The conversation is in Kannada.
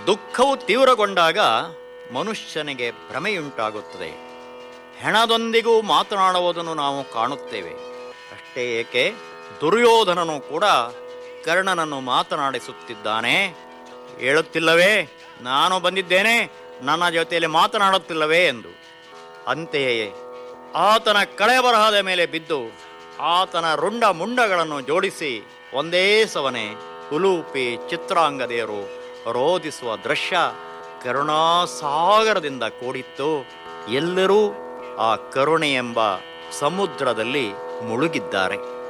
ದುಃಖವು ತೀವ್ರಗೊಂಡಾಗ ಮನುಷ್ಯನಿಗೆ ಭ್ರಮೆಯುಂಟಾಗುತ್ತದೆ ಹೆಣದೊಂದಿಗೂ ಮಾತನಾಡುವುದನ್ನು ನಾವು ಕಾಣುತ್ತೇವೆ ಅಷ್ಟೇ ಏಕೆ ದುರ್ಯೋಧನನು ಕೂಡ ಕರ್ಣನನ್ನು ಮಾತನಾಡಿಸುತ್ತಿದ್ದಾನೆ ಹೇಳುತ್ತಿಲ್ಲವೇ ನಾನು ಬಂದಿದ್ದೇನೆ ನನ್ನ ಜೊತೆಯಲ್ಲಿ ಮಾತನಾಡುತ್ತಿಲ್ಲವೇ ಎಂದು ಅಂತೆಯೇ ಆತನ ಕಳೆ ಬರಹದ ಮೇಲೆ ಬಿದ್ದು ಆತನ ರುಂಡ ಮುಂಡಗಳನ್ನು ಜೋಡಿಸಿ ಒಂದೇ ಸವನೆ ಉಲೂಪಿ ಚಿತ್ರಾಂಗದೆಯರು ರೋಧಿಸುವ ದೃಶ್ಯ ಕರುಣಾಸಾಗರದಿಂದ ಕೂಡಿತ್ತು ಎಲ್ಲರೂ ಆ ಕರುಣೆ ಎಂಬ ಸಮುದ್ರದಲ್ಲಿ ಮುಳುಗಿದ್ದಾರೆ